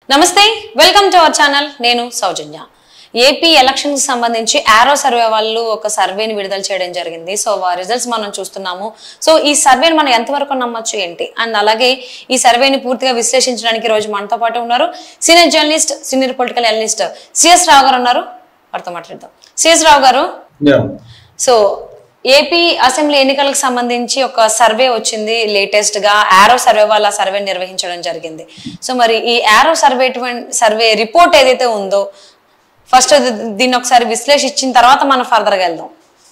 నమస్తే welcome to our channel నేను సౌజన్య AP election కి సంబంధించి ఆరో సర్వే వాళ్ళు ఒక సర్వేని విడుదల చేయడం జరిగింది సో ఆ రిజల్ట్స్ మనం చూస్తున్నాము సో ఈ సర్వేని మనం ఎంతవరకు నమ్మొచ్చు ఏంటి అండ్ అలాగే ఈ సర్వేని పూర్తిగా విశ్లేషించడానికి ఈ రోజు మనతో పాటు ఉన్నారు senior journalist senior political analyst CS Rao గారు ఉన్నారు వారితో మాట్లాడదాం సిఎస్ రావు గారు Yeah. సో ఏపీ అసెంబ్లీ ఎన్నికలకు సంబంధించి ఒక సర్వే వచ్చింది లేటెస్ట్ గా ఆరో సర్వే వాళ్ళ సర్వే నిర్వహించడం జరిగింది సో మరి ఈ ఆరో సర్వే సర్వే రిపోర్ట్ ఏదైతే ఉందో ఫస్ట్ దీన్ని ఒకసారి విశ్లేషించిన తర్వాత మనం ఫర్దర్ గా వెళ్దాం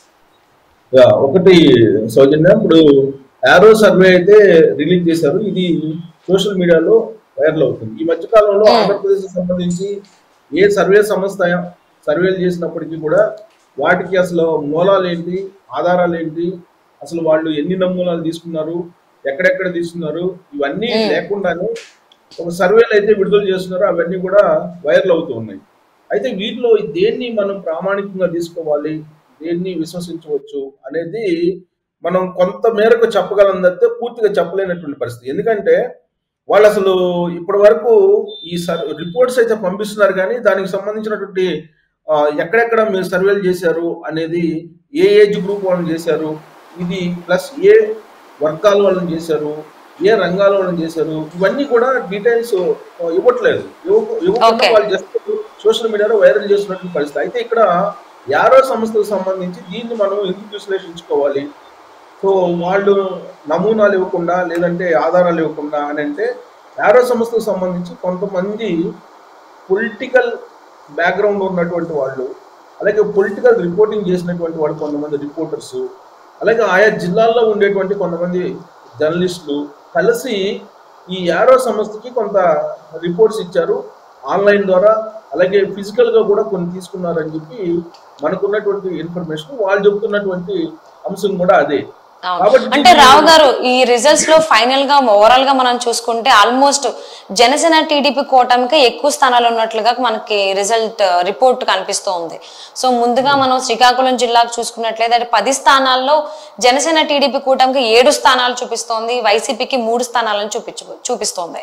యా, ఒకటి సౌజన్య ఇప్పుడు ఆరో సర్వే అయితే రిలీజ్ చేశారు ఇది సోషల్ మీడియాలో వైరల్ అవుతుంది ఈ మధ్య కాలంలో ఆంధ్రప్రదేశ్ సంబంధించి ఏ సర్వే సంస్థ సర్వేలు చేసినప్పటికీ కూడా వాటికి అసలు మూలాలు ఏంటి ఆధారాలు ఏంటి అసలు వాళ్ళు ఎన్ని నమూనాలు తీసుకున్నారు ఎక్కడెక్కడ తీసుకున్నారు ఇవన్నీ లేకుండానే ఒక సర్వేలు అయితే విడుదల చేస్తున్నారో అవన్నీ కూడా వైరల్ అవుతూ ఉన్నాయి అయితే వీటిలో దేన్ని మనం ప్రామాణికంగా తీసుకోవాలి దేన్ని విశ్వసించవచ్చు అనేది మనం కొంత మేరకు చెప్పగలం తప్పితే పూర్తిగా చెప్పలేనటువంటి పరిస్థితి ఎందుకంటే వాళ్ళు అసలు ఇప్పటి వరకు ఈ సర్ రిపోర్ట్స్ అయితే పంపిస్తున్నారు కానీ దానికి సంబంధించినటువంటి ఆ, ఎక్కడెక్కడ మీరు సర్వేలు చేశారు అనేది ఏ ఏజ్ గ్రూప్ వాళ్ళని చేశారు ఇది ప్లస్ ఏ వర్గాల వాళ్ళని చేశారు ఏ రంగాల వాళ్ళని చేశారు ఇవన్నీ కూడా డీటెయిల్స్ ఇవ్వట్లేదు ఇవ్వకు- ఇవ్వకుండా Okay. వాళ్ళు జస్ట్ సోషల్ మీడియాలో వైరల్ చేస్తున్నటువంటి పరిస్థితి అయితే ఇక్కడ యారో సంస్థకు సంబంధించి దీన్ని మనం ఎందుకు విశ్లేషించుకోవాలి సో వాళ్ళు నమూనాలు ఇవ్వకుండా లేదంటే ఆధారాలు ఇవ్వకుండా అని అంటే యారో సంస్థకు సంబంధించి కొంతమంది పొలిటికల్ బ్యాక్గ్రౌండ్ ఉన్నటువంటి వాళ్ళు అలాగే పొలిటికల్ రిపోర్టింగ్ చేసినటువంటి వాళ్ళు కొంతమంది రిపోర్టర్స్ అలాగే ఆయా జిల్లాల్లో ఉండేటువంటి కొంతమంది జర్నలిస్టులు కలిసి ఈ యారో సంస్థకి కొంత రిపోర్ట్స్ ఇచ్చారు ఆన్లైన్ ద్వారా అలాగే ఫిజికల్ గా కూడా కొన్ని తీసుకున్నారని చెప్పి మనకున్నటువంటి ఇన్ఫర్మేషన్ వాళ్ళు చెబుతున్నటువంటి అంశం కూడా అదే అవును. కాబట్టి అంటే రావు గారు ఈ రిజల్ట్స్ లో ఫైనల్ గా ఓవరాల్ గా మనం చూసుకుంటే ఆల్మోస్ట్ జనసేన టీడీపీ కూటమికి ఎక్కువ స్థానాలు ఉన్నట్లుగా మనకి రిజల్ట్ రిపోర్ట్ కనిపిస్తూ ఉంది సో ముందుగా మనం శ్రీకాకుళం జిల్లాకు చూసుకున్నట్లయితే అంటే పది స్థానాల్లో జనసేన టీడీపీ కూటమికి ఏడు స్థానాలు చూపిస్తోంది వైసీపీకి మూడు స్థానాలను చూపించు చూపిస్తోంది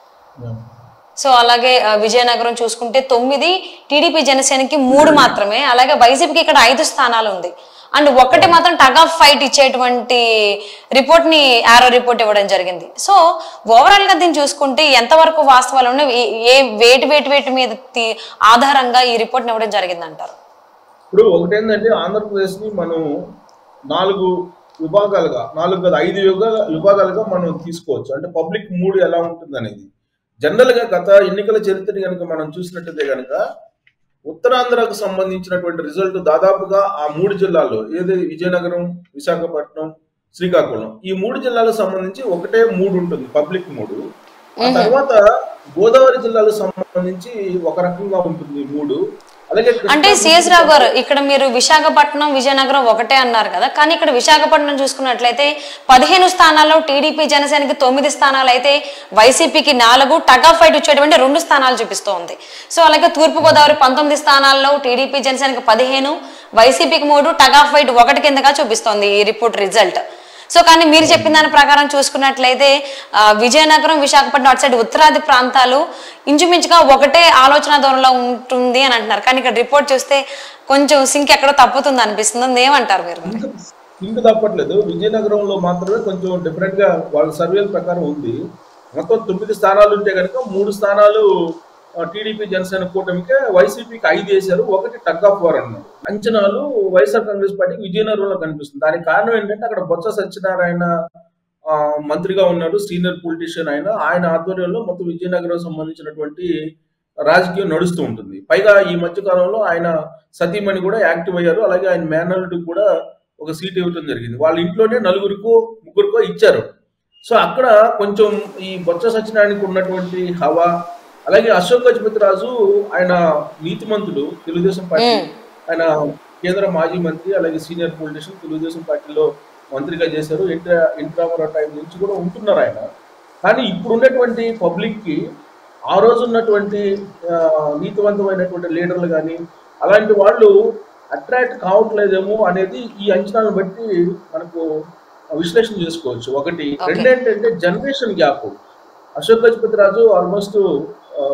సో అలాగే ఆ, విజయనగరం చూసుకుంటే తొమ్మిది టీడీపీ జనసేనకి మూడు మాత్రమే అలాగే వైసీపీకి ఇక్కడ ఐదు స్థానాలు ఉంది అండ్ ఒకటి మాత్రం టగ్ ఆఫ్ ఫైట్ ఇచ్చేటువంటి రిపోర్ట్ ని ఆరో రిపోర్ట్ ఇవ్వడం జరిగింది సో ఓవరాల్ గా దీన్ని చూసుకుంటే ఎంతవరకు వాస్తవాలు ఉన్నాయి ఏ- ఏ వేటి వేటి వేటి మీద తి- ఆధారంగా ఈ రిపోర్ట్ ని ఇవ్వడం జరిగింది అంటారు ఇప్పుడు ఒకటేంటంటే ఆంధ్రప్రదేశ్ ని మనం నాలుగు విభాగాలుగా నాలుగు కాదు ఐదు విభాగాల విభాగాలుగా మనం తీసుకోవచ్చు అంటే పబ్లిక్ మూడ్ ఎలా ఉంటుంది అనేది జనరల్ గా గత ఎన్నికల చరిత్రని కనుక మనం చూసినట్టయితే కనుక ఉత్తరాంధ్రకు సంబంధించినటువంటి రిజల్ట్ దాదాపుగా ఆ మూడు జిల్లాల్లో ఏది విజయనగరం విశాఖపట్నం శ్రీకాకుళం ఈ మూడు జిల్లాలకు సంబంధించి ఒకటే మూడు ఉంటుంది పబ్లిక్ మూడు ఆ తర్వాత గోదావరి జిల్లాలకు సంబంధించి ఒక రకంగా ఉంటుంది మూడు అలాగే కృష్ణా అంటే సిఎస్ రావు గారు ఇక్కడ మీరు విశాఖపట్నం విజయనగరం ఒకటే అన్నారు కదా కానీ ఇక్కడ విశాఖపట్నం చూసుకున్నట్లయితే పదిహేను స్థానాల్లో టీడీపీ జనసేనకి తొమ్మిది స్థానాలు అయితే వైసీపీకి నాలుగు టగ్ ఆఫ్ ఫైట్ వచ్చేటువంటి రెండు స్థానాలు చూపిస్తోంది సో అలాగే తూర్పుగోదావరి పంతొమ్మిది స్థానాల్లో టీడీపీ జనసేనకి పదిహేను వైసీపీకి మూడు టగ్ ఆఫ్ ఫైట్ ఒకటి కిందగా చూపిస్తోంది ఈ రిపోర్ట్ రిజల్ట్ సో కానీ మీరు చెప్పిన దాని ప్రకారం చూసుకున్నట్లయితే ఆ, విజయనగరం విశాఖపట్నం అటు సైడ్ ఉత్తరాది ప్రాంతాలు ఇంచుమించుగా ఒకటే ఆలోచన ధోరణిలో ఉంటుంది అని అంటున్నారు కానీ ఇక్కడ రిపోర్ట్ చూస్తే కొంచెం సింక్ ఎక్కడో తప్పుతుంది అనిపిస్తుంది ఏమంటారు మీరు మరి? ఇంక తప్పట్లేదు విజయనగరంలో మాత్రమే కొంచెం డిఫరెంట్ గా వాళ్ళ సర్వేల ప్రకారం ఉంది మొత్తం తొమ్మిది స్థానాలు ఉంటే కనుక మూడు స్థానాలు టీడీపీ జనసేన కూటమికే వైసీపీకి ఐదు వేశారు ఒకటి టగ్ ఆఫ్ వార్ అన్నారు అంచనాలు వైఎస్ఆర్ కాంగ్రెస్ పార్టీకి విజయనగరంలో కనిపిస్తుంది దానికి కారణం ఏంటంటే అక్కడ బొత్స సత్యనారాయణ ఆ, మంత్రిగా ఉన్నాడు సీనియర్ పొలిటీషియన్ ఆయన ఆయన ఆధ్వర్యంలో మొత్తం విజయనగరం సంబంధించినటువంటి రాజకీయం నడుస్తూ ఉంటుంది పైగా ఈ మధ్య కాలంలో ఆయన సతీమణి కూడా యాక్టివ్ అయ్యారు అలాగే ఆయన మేనల్లుడికి కూడా ఒక సీట్ ఇవ్వడం జరిగింది వాళ్ళ ఇంట్లోనే నలుగురికో ముగ్గురికో ఇచ్చారు సో అక్కడ కొంచెం ఈ బొత్స సత్యనారాయణకి ఉన్నటువంటి హవా అలాగే అశోక్ గజపతి రాజు ఆయన నీతిమంతుడు తెలుగుదేశం పార్టీ ఆయన కేంద్ర మాజీ మంత్రి అలాగే సీనియర్ పొలిటీషియన్ తెలుగుదేశం పార్టీలో మంత్రిగా చేశారు ఎన్టీ ఎన్టీ రామారావు టైం నుంచి కూడా ఉంటున్నారు ఆయన కానీ ఇప్పుడు ఉన్నటువంటి పబ్లిక్ కి ఆ రోజు ఉన్నటువంటి ఆ, నీతివంతమైనటువంటి లీడర్లు కానీ అలాంటి వాళ్ళు అట్రాక్ట్ కావట్లేదేమో అనేది ఈ అంచనాలను బట్టి మనకు విశ్లేషణ చేసుకోవచ్చు ఒకటి Okay. రెండేంటంటే generation gap Ashok Gajapathi Raju almost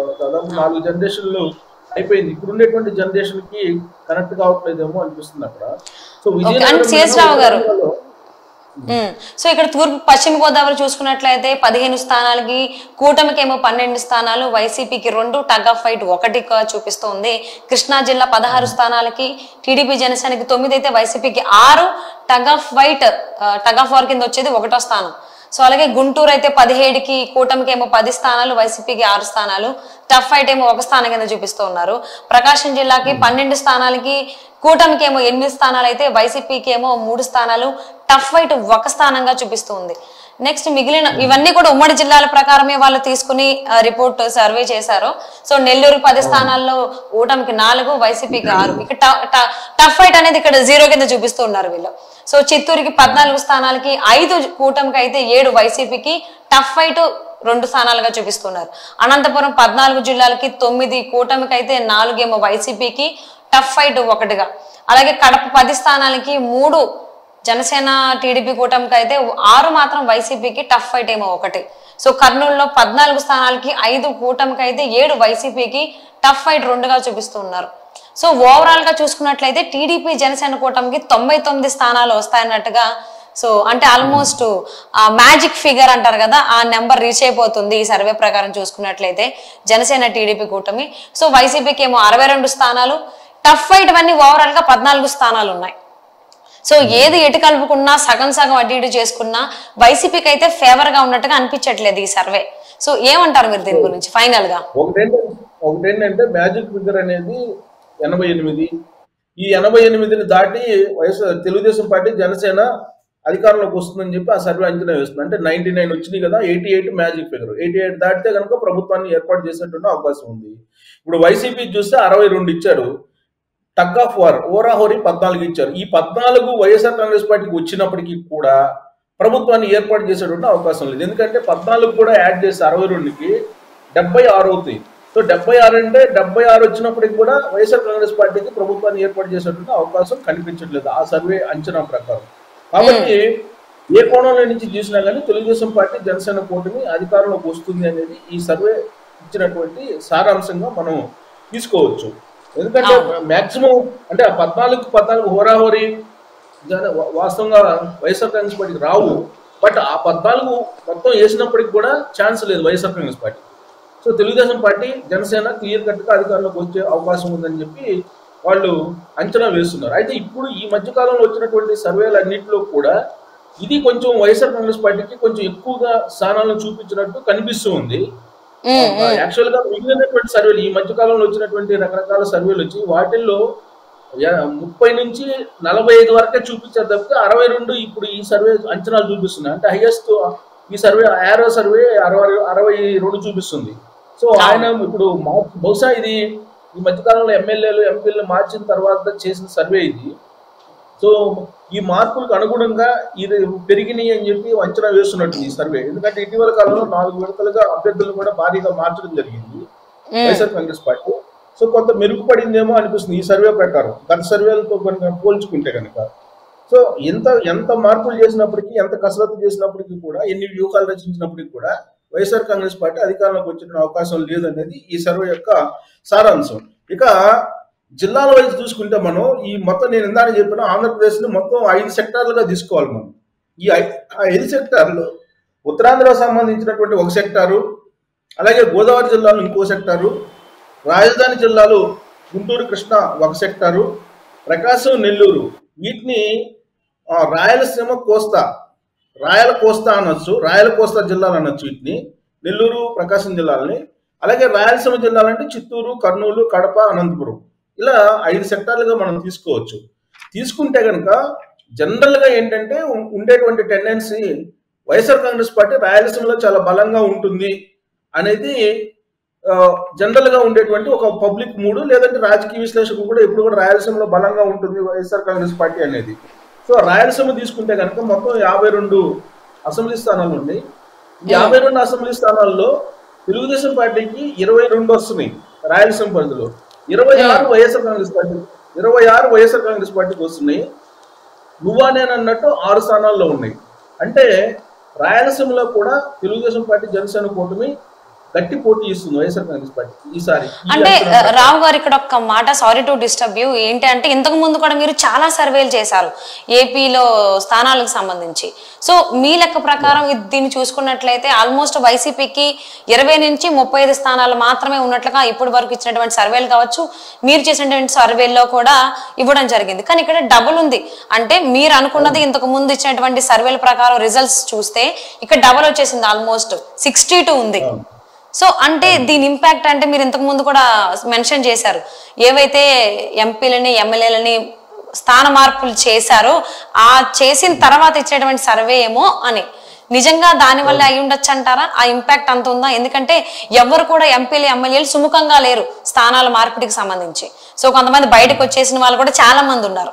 నాలుగు జనరేషన్లు అయిపోయింది ఇప్పుడు ఉండేటువంటి జనరేషన్ కి కనెక్ట్ కావట్లేదేమో అనిపిస్తుంది అక్కడ సో and CS రావు గారు. మ్మ్. సో ఇక్కడ తూర్పు పశ్చిమ గోదావరి చూసుకున్నట్లయితే పదిహేను స్థానాలకి కూటమికి ఏమో పన్నెండు స్థానాలు వైసీపీకి రెండు టగ్ ఆఫ్ ఫైట్ ఒకటిగా చూపిస్తోంది కృష్ణా జిల్లా పదహారు స్థానాలకి టీడీపీ జనసేనకి తొమ్మిది అయితే వైసీపీకి ఆరు tug of white tug of war కింద వచ్చేది ఒకటో స్థానం సో అలాగే గుంటూరు అయితే పదిహేడుకి కూటమికి ఏమో పది స్థానాలు వైసీపీకి ఆరు స్థానాలు టఫ్ ఫైట్ ఏమో ఒక స్థానం కింద చూపిస్తూ ఉన్నారు ప్రకాశం జిల్లాకి పన్నెండు స్థానాలకి కూటమికి ఏమో ఎనిమిది స్థానాలు అయితే వైసీపీకి ఏమో మూడు స్థానాలు టఫ్ ఫైట్ ఒక స్థానంగా చూపిస్తుంది నెక్స్ట్ మిగిలిన ఇవన్నీ కూడా ఉమ్మడి జిల్లాల ప్రకారమే వాళ్ళు తీసుకుని రిపోర్ట్ సర్వే చేశారు సో నెల్లూరు పది స్థానాల్లో కూటమికి నాలుగు వైసీపీకి ఆరు ఇక్కడ టఫ్ ఫైట్ అనేది ఇక్కడ జీరో కింద చూపిస్తూ ఉన్నారు వీళ్ళు సో చిత్తూరుకి పద్నాలుగు స్థానాలకి ఐదు కూటమికి అయితే ఏడు వైసీపీకి టఫ్ ఫైట్ రెండు స్థానాలుగా చూపిస్తున్నారు అనంతపురం పద్నాలుగు జిల్లాలకి తొమ్మిది కూటమికి అయితే నాలుగేమో వైసీపీకి టఫ్ ఫైట్ ఒకటిగా అలాగే కడప పది స్థానాలకి మూడు జనసేన టీడీపీ కూటమికి అయితే ఆరు మాత్రం వైసీపీకి టఫ్ ఫైట్ ఏమో ఒకటి సో కర్నూలులో పద్నాలుగు స్థానాలకి ఐదు కూటమికి అయితే ఏడు వైసీపీకి టఫ్ ఫైట్ రెండుగా చూపిస్తూ ఉన్నారు సో ఓవరాల్ గా చూసుకున్నట్లయితే టీడీపీ జనసేన కూటమికి తొంభై తొమ్మిది స్థానాలు వస్తాయన్నట్టుగా సో అంటే ఆల్మోస్ట్ ఆ మ్యాజిక్ ఫిగర్ అంటారు కదా ఆ నెంబర్ రీచ్ అయిపోతుంది ఈ సర్వే ప్రకారం చూసుకున్నట్లయితే జనసేన టీడీపీ కూటమి సో వైసీపీకి ఏమో అరవై రెండు స్థానాలు టఫ్ ఫైట్ అన్ని ఓవరాల్ గా పద్నాలుగు స్థానాలు ఉన్నాయి సో ఏది ఎటు కలుపుకున్నా సగం సగం అటు ఇటు చేసుకున్నా వైసీపీకి అయితే ఫేవర్ గా ఉన్నట్టుగా అనిపించట్లేదు ఈ సర్వే సో ఏమంటారు మీరు దీని గురించి ఫైనల్ గా ఒకటేంటంటే ఒకటేంటంటే మ్యాజిక్ ఫిగర్ అనేది ఎనభై ఎనిమిది ఈ ఎనభై ఎనిమిదిని దాటి వైఎస్ఆర్ తెలుగుదేశం పార్టీ జనసేన అధికారంలోకి వస్తుందని చెప్పి ఆ సర్వే అంచనా వేస్తుంది అంటే నైన్టీ నైన్ వచ్చినాయి కదా eighty eight magic figure eighty eight దాటితే కనుక ప్రభుత్వాన్ని ఏర్పాటు చేసేటువంటి అవకాశం ఉంది ఇప్పుడు వైసీపీ చూస్తే అరవై రెండు ఇచ్చారు టగ్ ఆఫ్ వార్ ఓరాహోరీ పద్నాలుగు ఇచ్చారు ఈ పద్నాలుగు వైఎస్ఆర్ కాంగ్రెస్ పార్టీకి వచ్చినప్పటికీ కూడా ప్రభుత్వాన్ని ఏర్పాటు చేసేటువంటి అవకాశం లేదు ఎందుకంటే పద్నాలుగు కూడా యాడ్ చేసి అరవై రెండుకి డెబ్బై ఆరు అవుతాయి సో డెబ్బై ఆరు అంటే డెబ్బై ఆరు వచ్చినప్పటికి కూడా వైఎస్ఆర్ కాంగ్రెస్ పార్టీకి ప్రభుత్వాన్ని ఏర్పాటు చేసేటువంటి అవకాశం కనిపించట్లేదు ఆ సర్వే అంచనా ప్రకారం కాబట్టి ఏ కోణంలో నుంచి చూసినా కానీ తెలుగుదేశం పార్టీ జనసేన కూటమి అధికారంలోకి వస్తుంది అనేది ఈ సర్వే ఇచ్చినటువంటి సారాంశంగా మనం తీసుకోవచ్చు ఎందుకంటే మాక్సిమం అంటే ఆ పద్నాలుగు పద్నాలుగు హోరాహోరీ జన- వా- వాస్తవంగా వైఎస్ఆర్ కాంగ్రెస్ పార్టీకి రావు బట్ ఆ పద్నాలుగు మొత్తం వేసినప్పటికి కూడా ఛాన్స్ లేదు YSR Congress party so Telugu Desam party Janasena clear కట్గా అధికారంలోకి వచ్చే అవకాశం ఉందని చెప్పి వాళ్ళు అంచనా వేస్తున్నారు అయితే ఇప్పుడు ఈ మధ్య కాలంలో వచ్చినటువంటి సర్వేలు అన్నింటిలో కూడా ఇది కొంచెం వైఎస్ఆర్ కాంగ్రెస్ పార్టీకి కొంచెం ఎక్కువగా స్థానాలను చూపించినట్టు కనిపిస్తూ ఉంది యాక్చువల్ గా మిగిలినటువంటి సర్వేలు ఈ మధ్య కాలంలో వచ్చినటువంటి రకరకాల సర్వేలు వచ్చి వాటిల్లో యా- ముప్పై నుంచి నలభై ఐదు వరకే చూపించారు తప్పితే అరవై రెండు ఇప్పుడు ఈ సర్వే అంచనాలు చూపిస్తున్నాయి అంటే హైయెస్ట్ ఈ సర్వే ఆరో సర్వే అరవై అరవై రెండు చూపిస్తుంది సో ఆయన ఇప్పుడు మా- బహుశా ఇది ఈ మధ్యకాలంలో ఎమ్మెల్యేలు ఎంపీలు మార్చిన తర్వాత చేసిన సర్వే ఇది సో ఈ మార్పులకు అనుగుణంగా ఇది పెరిగినాయి అని చెప్పి అంచనా వేస్తున్నట్టు ఈ సర్వే ఎందుకంటే ఇటీవల కాలంలో నాలుగు విడతలుగా అభ్యర్థులు కూడా భారీగా మార్చడం జరిగింది వైఎస్ఆర్ కాంగ్రెస్ పార్టీ సో కొంత మెరుగుపడిందేమో అనిపిస్తుంది ఈ సర్వే ప్రకారం గత సర్వేలతో కనుక పోల్చుకుంటే కనుక సో ఎంత ఎంత మార్పులు చేసినప్పటికీ ఎంత కసరత్తు చేసినప్పటికీ కూడా ఎన్ని వ్యూహాలు రచించినప్పటికీ కూడా వైఎస్ఆర్ కాంగ్రెస్ పార్టీ అధికారంలోకి వచ్చిన అవకాశం లేదనేది ఈ సర్వే యొక్క సారాంశం ఇక జిల్లాల వైపు చూసుకుంటే మనం ఈ మొత్తం నేను ఇందాక చెప్పిన ఆంధ్రప్రదేశ్ని మొత్తం ఐదు సెక్టార్లుగా తీసుకోవాలి మనం ఈ ఐ- ఆ ఐదు సెక్టార్లు ఉత్తరాంధ్రకు సంబంధించినటువంటి ఒక సెక్టారు అలాగే గోదావరి జిల్లాలో ఇంకో సెక్టారు రాజధాని జిల్లాలు గుంటూరు కృష్ణ ఒక సెక్టారు ప్రకాశం నెల్లూరు వీటిని ఆ, రాయలసీమ కోస్తా రాయల కోస్తా అనొచ్చు రాయల కోస్తా జిల్లాలు అనొచ్చు వీటిని నెల్లూరు ప్రకాశం జిల్లాలని అలాగే రాయలసీమ జిల్లాలంటే చిత్తూరు కర్నూలు కడప అనంతపురం ఇలా ఐదు సెక్టార్లుగా మనం తీసుకోవచ్చు తీసుకుంటే కనుక జనరల్గా ఏంటంటే ఉం- ఉండేటువంటి టెండెన్సీ వైఎస్ఆర్ కాంగ్రెస్ పార్టీ రాయలసీమలో చాలా బలంగా ఉంటుంది అనేది ఆ, జనరల్ గా ఉండేటువంటి ఒక పబ్లిక్ మూడు లేదంటే రాజకీయ విశ్లేషకులు కూడా ఎప్పుడు కూడా రాయలసీమలో బలంగా ఉంటుంది వైఎస్ఆర్ కాంగ్రెస్ పార్టీ అనేది సో రాయలసీమ తీసుకుంటే కనుక మొత్తం యాభై రెండు అసెంబ్లీ స్థానాలు ఉన్నాయి ఈ యాభై రెండు అసెంబ్లీ స్థానాల్లో తెలుగుదేశం పార్టీకి ఇరవై రెండు వస్తున్నాయి రాయలసీమ పరిధిలో ఇరవై ఆరు వైఎస్ఆర్ కాంగ్రెస్ పార్టీ ఇరవై ఆరు వైఎస్ఆర్ కాంగ్రెస్ పార్టీకి వస్తున్నాయి నువ్వా నేను అన్నట్టు ఆరు స్థానాల్లో ఉన్నాయి అంటే రాయలసీమలో కూడా తెలుగుదేశం పార్టీ జనసేన కూటమి గట్టి పోటీ ఇస్తుంది వైఎస్ఆర్ కాంగ్రెస్ పార్టీ ఈసారి ఈ అంటే అంచనా ఆ, రావు గారు ఇక్కడ ఒక్క మాట సారీ టు డిస్టర్బ్ యూ ఏంటి అంటే ఇంతకు ముందు కూడా మీరు చాలా సర్వేలు చేశారు ఏపీలో స్థానాలకు సంబంధించి సో మీ లెక్క ప్రకారం ఇది దీన్ని చూసుకున్నట్లయితే ఆల్మోస్ట్ వైసీపీకి ఇరవై నుంచి ముప్పై ఐదు స్థానాలు మాత్రమే ఉన్నట్లుగా ఇప్పటి వరకు ఇచ్చినటువంటి సర్వేలు కావచ్చు మీరు చేసినటువంటి సర్వేల్లో కూడా ఇవ్వడం జరిగింది కానీ ఇక్కడ డబుల్ ఉంది అంటే మీరు అనుకున్నది ఇంతకు ముందు ఇచ్చినటువంటి సర్వేల ప్రకారం రిజల్ట్స్ చూస్తే ఇక్కడ డబుల్ వచ్చేసింది ఆల్మోస్ట్ సిక్స్టీ టూ ఉంది సో అంటే దీని ఇంపాక్ట్ అంటే మీరు ఇంతకు ముందు కూడా మెన్షన్ చేశారు ఏవైతే ఎంపీలని ఎమ్మెల్యేలని స్థాన మార్పులు చేశారో ఆ చేసిన తర్వాత ఇచ్చేటువంటి సర్వే ఏమో అని నిజంగా దాని వల్ల అయి ఉండొచ్చు అంటారా ఆ ఇంపాక్ట్ అంత ఉందా ఎందుకంటే ఎవరు కూడా ఎంపీలు ఎమ్మెల్యేలు సుముఖంగా లేరు స్థానాల మార్పిడికి సంబంధించి సో కొంతమంది బయటకు వచ్చేసిన వాళ్ళు కూడా చాలా మంది ఉన్నారు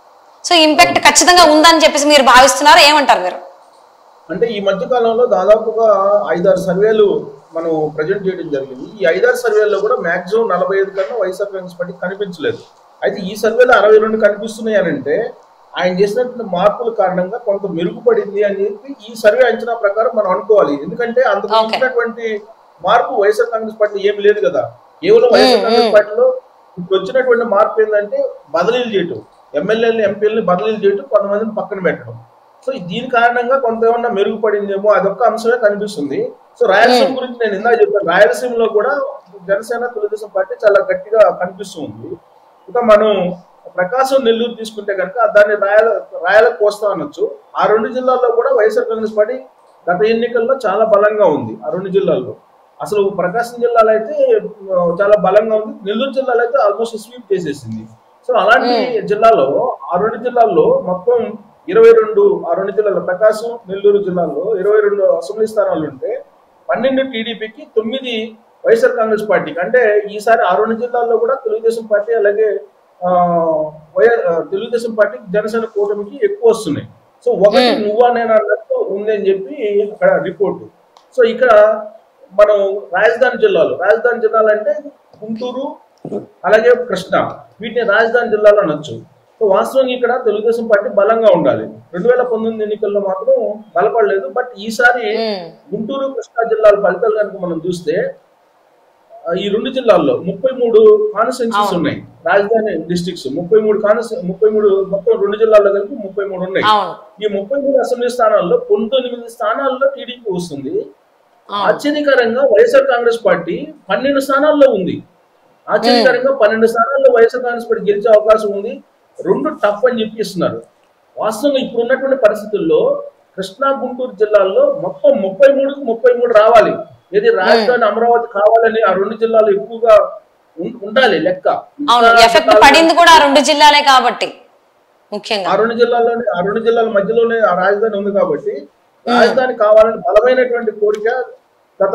సో ఇంపాక్ట్ ఖచ్చితంగా ఉందని చెప్పేసి మీరు భావిస్తున్నారు ఏమంటారు మీరు అంటే ఈ మధ్య కాలంలో దాదాపుగా ఐదారు సర్వేలు మనం ప్రజెంట్ చేయడం జరిగింది ఈ ఐదారు సర్వేల్లో కూడా మాక్సిమం నలభై ఐదు కన్నా వైఎస్ఆర్ కాంగ్రెస్ పార్టీ కనిపించలేదు అయితే ఈ సర్వేలో అరవై రెండు కనిపిస్తున్నాయి అని అంటే ఆయన చేసినటువంటి మార్పుల కారణంగా కొంత మెరుగుపడింది అని చెప్పి ఈ సర్వే అంచనా ప్రకారం మనం అనుకోవాలి ఎందుకంటే అందుకు Okay. వచ్చినటువంటి మార్పు వైఎస్ఆర్ కాంగ్రెస్ పార్టీ ఏమి లేదు కదా కేవలం వైఎస్ఆర్ కాంగ్రెస్ పార్టీలో ఇప్పుడు వచ్చినటువంటి మార్పు ఏంటంటే బదిలీలు చేయటం ఎమ్మెల్యేలని ఎంపీలని బదిలీలు చేయటం కొంతమందిని పక్కన పెట్టడం సో దీని కారణంగా కొంత ఏమన్నా మెరుగుపడిందేమో అదొక్క అంశమే కనిపిస్తుంది సో రాయలసీమ గురించి నేను ఇందాక చెప్పాను రాయలసీమలో కూడా జనసేన తెలుగుదేశం పార్టీ చాలా గట్టిగా కనిపిస్తుంది ఇక మనం ప్రకాశం నెల్లూరు తీసుకుంటే కనుక దాన్ని రాయల రాయల కోస్తా అనొచ్చు ఆ రెండు జిల్లాల్లో కూడా వైఎస్ఆర్ కాంగ్రెస్ పార్టీ గత ఎన్నికల్లో చాలా బలంగా ఉంది ఆ రెండు జిల్లాల్లో అసలు ప్రకాశం జిల్లాలో అయితే ఆ, చాలా బలంగా ఉంది నెల్లూరు జిల్లాలో అయితే ఆల్మోస్ట్ స్వీప్ చేసేసింది సో అలాంటి జిల్లాలో ఆ రెండు జిల్లాల్లో మొత్తం ఇరవై రెండు ఆ రెండు జిల్లాలో ప్రకాశం నెల్లూరు జిల్లాల్లో ఇరవై రెండు అసెంబ్లీ స్థానాలు ఉంటే పన్నెండు టీడీపీకి తొమ్మిది వైఎస్ఆర్ కాంగ్రెస్ పార్టీకి అంటే ఈసారి ఆ రెండు జిల్లాల్లో కూడా తెలుగుదేశం పార్టీ అలాగే ఆ, వైఎస్ ఆ, తెలుగుదేశం పార్టీ జనసేన కూటమికి ఎక్కువ వస్తున్నాయి సో ఒకటి నువ్వా నేను అన్నట్టు ఉంది అని చెప్పి అక్కడ రిపోర్టు సో ఇక్కడ మనం రాజధాని జిల్లాలో రాజధాని జిల్లాలు అంటే గుంటూరు అలాగే కృష్ణ వీటిని రాజధాని జిల్లాలో అనొచ్చు సో వాస్తవంగా ఇక్కడ తెలుగుదేశం పార్టీ బలంగా ఉండాలి రెండు వేల పంతొమ్మిది ఎన్నికల్లో మాత్రం బలపడలేదు బట్ ఈసారి ఉమ్, గుంటూరు కృష్ణా జిల్లాల ఫలితాలు కనుక మనం చూస్తే ఆ, ఈ రెండు జిల్లాల్లో ముప్పై మూడు కాన్స్టిట్యున్సీస్ ఉన్నాయి రాజధాని డిస్ట్రిక్ట్స్ ముప్పై మూడు కాన్స్టి ముప్పై మూడు మొత్తం రెండు జిల్లాల్లో కలిపి ముప్పై మూడు ఉన్నాయి అవును ఈ ముప్పై మూడు అసెంబ్లీ స్థానాల్లో పంతొమ్మిది స్థానాల్లో టీడీపీ వస్తుంది అవును. ఆశ్చర్యకరంగా వైఎస్ఆర్ కాంగ్రెస్ పార్టీ పన్నెండు స్థానాల్లో ఉంది ఆశ్చర్యకరంగా పన్నెండు స్థానాల్లో వైఎస్ఆర్ కాంగ్రెస్ పార్టీ గెలిచే అవకాశం ఉంది రెండు టఫ్ అని చెప్పి ఇస్తున్నారు వాస్తవంగా ఇప్పుడు ఉన్నటువంటి పరిస్థితుల్లో కృష్ణా గుంటూరు జిల్లాల్లో మొత్తం ముప్పై మూడుకు ముప్పై మూడు రావాలి ఏది రాజధాని అమరావతి కావాలని ఆ రెండు జిల్లాలు ఎక్కువగా ఉం- ఉండాలి లెక్క అవును ఎఫెక్ట్ పడింది కూడా ఆ రెండు జిల్లాలే కాబట్టి ముఖ్యంగా ఆ రెండు జిల్లాల్లోనే ఆ రెండు జిల్లాల మధ్యలోనే ఆ రాజధాని ఉంది కాబట్టి రాజధాని కావాలని బలమైనటువంటి కోరిక గత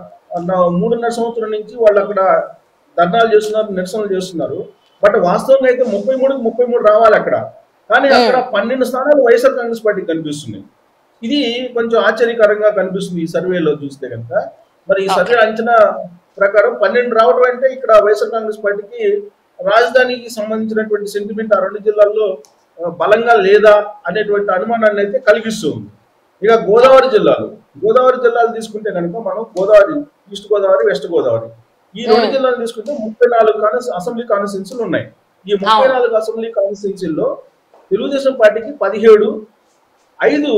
నా- మూడున్నర సంవత్సరం నుంచి వాళ్ళు అక్కడ ధర్నాలు చేస్తున్నారు నిరసనలు చేస్తున్నారు బట్ వాస్తవంగా అయితే ముప్పై మూడుకి ముప్పై మూడు రావాలి అక్కడ కానీ అక్కడ పన్నెండు స్థానాలు వైఎస్ఆర్ కాంగ్రెస్ పార్టీకి కనిపిస్తున్నాయి ఇది కొంచెం ఆశ్చర్యకరంగా కనిపిస్తుంది ఈ సర్వేలో చూస్తే కనుక మరి ఈ సర్వే అంచనా ప్రకారం పన్నెండు రావడం అంటే ఇక్కడ వైఎస్ఆర్ కాంగ్రెస్ పార్టీకి రాజధానికి సంబంధించినటువంటి సెంటిమెంట్ ఆ రెండు జిల్లాల్లో ఆ, బలంగా లేదా అనేటువంటి అనుమానాన్ని అయితే కలిగిస్తుంది ఇక గోదావరి జిల్లాలు గోదావరి జిల్లాలు తీసుకుంటే కనుక మనం గోదావరి ఈస్ట్ గోదావరి వెస్ట్ గోదావరి ఈ రెండు జిల్లాలు తీసుకుంటే ముప్పై నాలుగు కాన్స్ అసెంబ్లీ కాన్స్టిట్యున్సీలు ఉన్నాయి ఈ ముప్పై నాలుగు అసెంబ్లీ కాన్స్టిట్యున్సీల్లో తెలుగుదేశం పార్టీకి పదిహేడు ఐదు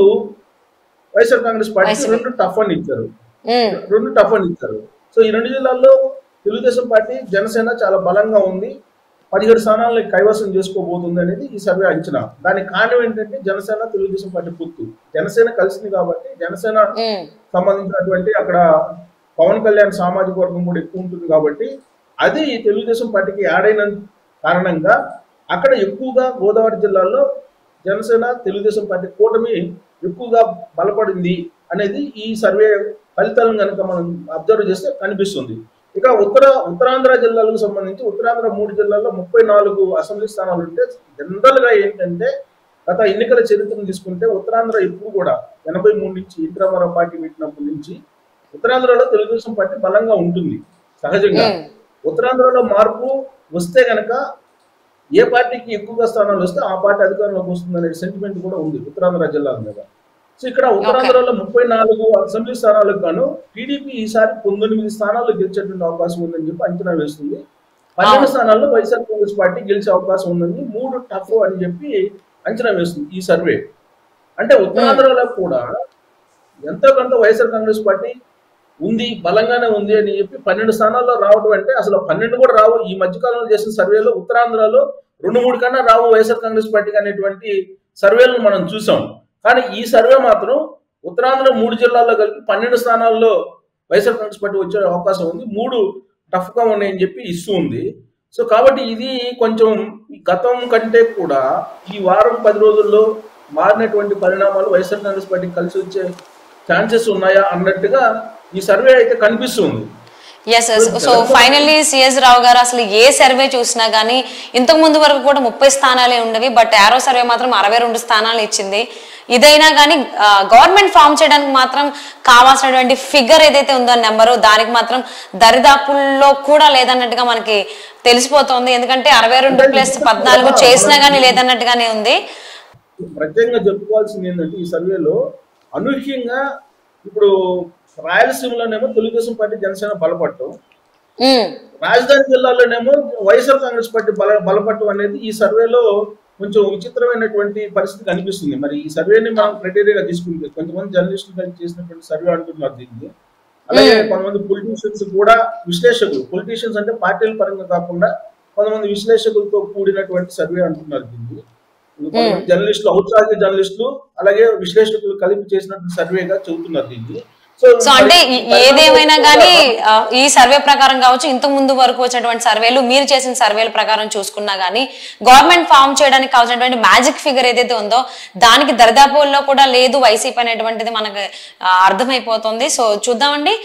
వైఎస్ఆర్ కాంగ్రెస్ పార్టీకి వైసీపీ. రెండు టఫ్ అని ఇచ్చారు ఉమ్, రెండు టఫ్ అని ఇచ్చారు సో ఈ రెండు జిల్లాల్లో తెలుగుదేశం పార్టీ జనసేన చాలా బలంగా ఉంది పదిహేడు స్థానాలను కైవసం చేసుకోబోతుంది అనేది ఈ సర్వే అంచనా దానికి కారణం ఏంటంటే జనసేన తెలుగుదేశం పార్టీ పొత్తు జనసేన కలిసింది కాబట్టి జనసేన ఉమ్, సంబంధించినటువంటి అక్కడ పవన్ కళ్యాణ్ సామాజిక వర్గం కూడా ఎక్కువ ఉంటుంది కాబట్టి అది తెలుగుదేశం పార్టీకి యాడ్ అయిన కారణంగా అక్కడ ఎక్కువగా గోదావరి జిల్లాలో జనసేన తెలుగుదేశం పార్టీ కూటమి ఎక్కువగా బలపడింది అనేది ఈ సర్వే ఫలితాలను కనుక మనం అబ్జర్వ్ చేస్తే కనిపిస్తుంది ఇక ఉత్తర ఉత్తరాంధ్ర జిల్లాలకు సంబంధించి ఉత్తరాంధ్ర మూడు జిల్లాల్లో ముప్పై నాలుగు అసెంబ్లీ స్థానాలు ఉంటే జనరల్ గా ఏంటంటే గత ఎన్నికల చరిత్రను తీసుకుంటే ఉత్తరాంధ్ర ఎప్పుడు కూడా ఎనభై మూడు నుంచి ఇంద్రమరం పార్టీ పెట్టినప్పటి నుంచి ఉత్తరాంధ్రలో తెలుగుదేశం పార్టీ బలంగా ఉంటుంది సహజంగా ఉమ్. ఉత్తరాంధ్రలో మార్పు వస్తే గనక ఏ పార్టీకి ఎక్కువగా స్థానాలు వస్తే ఆ పార్టీ అధికారంలోకి వస్తుంది అనే సెంటిమెంట్ కూడా ఉంది ఉత్తరాంధ్ర జిల్లాల మీద సో ఇక్కడ ఉత్తరాంధ్రలో ముప్పై నాలుగు అసెంబ్లీ స్థానాలకు గాను టీడీపీ ఈసారి పంతొమ్మిది స్థానాల్లో గెలిచేటువంటి అవకాశం ఉందని చెప్పి అంచనా వేస్తుంది పన్నెండు స్థానాల్లో వైఎస్ఆర్ కాంగ్రెస్ పార్టీ గెలిచే అవకాశం ఉందని మూడు టఫ్ అని చెప్పి అంచనా వేస్తుంది ఈ సర్వే అంటే ఉత్తరాంధ్రలో కూడా ఎంతో కొంత వైఎస్ఆర్ కాంగ్రెస్ పార్టీ ఉంది బలంగానే ఉంది అని చెప్పి పన్నెండు స్థానాల్లో రావడం అంటే అసలు పన్నెండు కూడా రావు ఈ మధ్యకాలంలో చేసిన సర్వేలో ఉత్తరాంధ్రలో రెండు మూడు కన్నా రావు వైఎస్ఆర్ కాంగ్రెస్ పార్టీకి అనేటువంటి సర్వేలను మనం చూసాం కానీ ఈ సర్వే మాత్రం ఉత్తరాంధ్ర మూడు జిల్లాల్లో కలిపి పన్నెండు స్థానాల్లో వైఎస్ఆర్ కాంగ్రెస్ పార్టీ వచ్చే అవకాశం ఉంది మూడు టఫ్ గా ఉన్నాయని చెప్పి ఇస్తూ ఉంది సో కాబట్టి ఇది కొంచెం ఈ గతం కంటే కూడా ఈ వారం పది రోజుల్లో మారినటువంటి పరిణామాలు వైఎస్ఆర్ కాంగ్రెస్ పార్టీకి కలిసి వచ్చే ఛాన్సెస్ ఉన్నాయా అన్నట్టుగా ఈ సర్వే అయితే కనిపిస్తుంది yes yes so finally CS Rao గారు అసలు ఏ సర్వే చూసినా గానీ ఇంతకు ముందు వరకు కూడా ముప్పై స్థానాలే ఉండేవి బట్ ఆరో సర్వే మాత్రం అరవై రెండు స్థానాలు ఇచ్చింది ఇదైనా కానీ గవర్నమెంట్ ఫామ్ చేయడానికి మాత్రం కావాల్సినటువంటి ఫిగర్ ఏదైతే ఉందో నెంబరు దానికి మాత్రం దరిదాపుల్లో కూడా లేదన్నట్టుగా మనకి తెలిసిపోతుంది ఎందుకంటే అరవై రెండు ప్లస్ పద్నాలుగు చేసినా గానీ లేదన్నట్టుగానే ఉంది ప్రత్యేకంగా చెప్పుకోవాల్సింది ఏంటంటే ఈ సర్వేలో అనూహ్యంగా ఇప్పుడు రాయలసీమలోనేమో తెలుగుదేశం పార్టీ జనసేన బలపడటం ఉమ్, రాజధాని జిల్లాలోనేమో వైఎస్ఆర్ కాంగ్రెస్ పార్టీ బల బలపడటం అనేది ఈ సర్వేలో కొంచెం విచిత్రమైనటువంటి పరిస్థితి కనిపిస్తుంది మరి ఈ సర్వేని మనం క్రైటీరియాగా తీసుకుంటే కొంతమంది జర్నలిస్టులు కలిసి చేసినటువంటి సర్వే అంటున్నారు దీన్ని అలాగే కొంతమంది పొలిటీషియన్స్ కూడా విశ్లేషకులు పొలిటీషియన్స్ అంటే పార్టీల పరంగా కాకుండా కొంతమంది విశ్లేషకులతో కూడినటువంటి సర్వే అంటున్నారు దీన్ని కొంతమంది జర్నలిస్టులు ఔత్సాహిక జర్నలిస్టులు అలాగే విశ్లేషకులు కలిపి చేసినటువంటి సర్వేగా చెబుతున్నారు దీన్ని సో మరి అంటే ఈ ఈ- ఏదేమైనా పరిణామాలు కానీ కూడా- ఈ సర్వే ప్రకారం కావచ్చు ఇంత ముందు వరకు వచ్చినటువంటి సర్వేలు మీరు చేసిన సర్వేల ప్రకారం చూసుకున్నా గానీ గవర్నమెంట్ ఫామ్ చేయడానికి కావాల్సినటువంటి మ్యాజిక్ ఫిగర్ ఏదైతే ఉందో దానికి దరిదాపుల్లో కూడా లేదు వైసీపీ అనేటువంటిది మనకు ఆ, అర్థమైపోతుంది సో చూద్దామండి